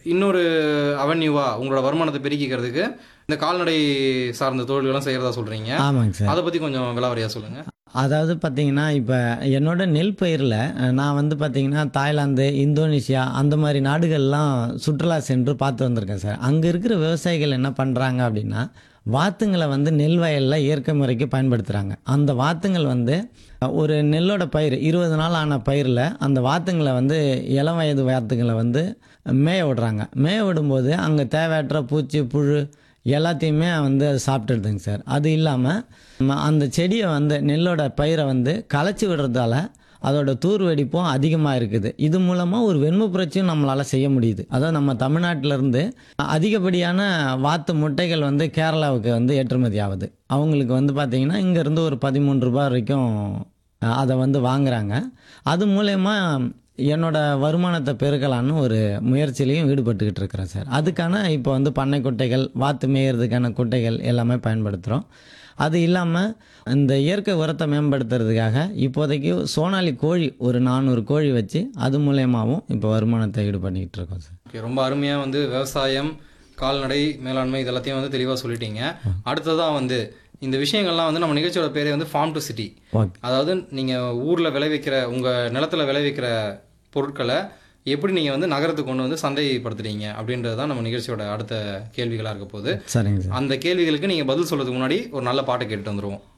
இன்னொரு அவென்யூவா உங்களோட வருமானத்தை பெருக்கிக்கிறதுக்கு இந்த கால்நடை சார்ந்த தொழில்களும் செய்கிறதா சொல்கிறீங்க ஆமாங்க சார் அதை பற்றி கொஞ்சம் விலாவரியாக சொல்லுங்கள் அதாவது பார்த்தீங்கன்னா இப்போ என்னோட நெல் பயிரில் நான் வந்து பார்த்தீங்கன்னா தாய்லாந்து இந்தோனேஷியா அந்த மாதிரி நாடுகள்லாம் சுற்றுலா சென்று பார்த்து வந்திருக்கேன் சார் அங்கே இருக்கிற விவசாயிகள் என்ன பண்ணுறாங்க அப்படின்னா வாத்துங்களை வந்து நெல் வயலில் இயற்கை முறைக்கு பயன்படுத்துகிறாங்க அந்த வாத்துங்கள் வந்து ஒரு நெல்லோட பயிர் இருபது நாள் ஆன பயிரில் அந்த வாத்துங்களை வந்து இளம் வயது வாத்துங்களை வந்து மேய விடுறாங்க மேய விடும்போது அங்கே தேவையற்ற பூச்சி புழு எல்லாத்தையுமே வந்து அது சாப்பிட்டுடுதுங்க சார் அது இல்லாமல் அந்த செடியை வந்து நெல்லோட பயிரை வந்து களைச்சி விடுறதால அதோட தூர் வெடிப்பும் அதிகமாக இருக்குது இது மூலமாக ஒரு வெண்மை புரட்சியும் நம்மளால் செய்ய முடியுது அதாவது நம்ம தமிழ்நாட்டிலேருந்து அதிகப்படியான வாத்து முட்டைகள் வந்து கேரளாவுக்கு வந்து ஏற்றுமதி ஆகுது அவங்களுக்கு வந்து பார்த்திங்கன்னா இங்கேருந்து ஒரு பதிமூன்று ரூபாய் வரைக்கும் அஹ், அதை வந்து வாங்குறாங்க அது மூலயமா என்னோட வருமானத்தை பெருக்கலான்னு ஒரு முயற்சியிலையும் ஈடுபட்டுக்கிட்டு இருக்கிறேன் சார் அதுக்கான இப்போ வந்து பண்ணை குட்டைகள் வாத்து மேயறதுக்கான குட்டைகள் எல்லாமே பயன்படுத்துகிறோம் அது இல்லாமல் இந்த இயற்கை உரத்தை மேம்படுத்துறதுக்காக இப்போதைக்கு சோனாலி கோழி ஒரு நானூறு கோழி வச்சு அது மூலயமாவும் இப்போ வருமானத்தை ஈடு பண்ணிக்கிட்டு இருக்கோம் சார் ஓகே ரொம்ப அருமையாக வந்து விவசாயம் கால்நடை மேலாண்மை இது எல்லாத்தையும் வந்து தெளிவாக சொல்லிட்டீங்க அடுத்ததாக வந்து இந்த விஷயங்கள்லாம் வந்து நம்ம நிகழ்ச்சியோட பேரே வந்து ஃபார்ம் டு சிட்டி ஓகே அதாவது நீங்கள் ஊரில் விளைவிக்கிற உங்கள் நிலத்துல விளைவிக்கிற பொருட்களை எப்படி நீங்கள் வந்து நகரத்துக்கு கொண்டு வந்து சந்தைப்படுத்துறீங்க அப்படின்றது தான் நம்ம நிகழ்ச்சியோட அடுத்த கேள்விகளாக இருக்க போகுது சரிங்க சார் அந்த கேள்விகளுக்கு நீங்கள் பதில் சொல்றதுக்கு முன்னாடி ஒரு நல்ல பாட்டை கேட்டுட்டு வந்துருவோம்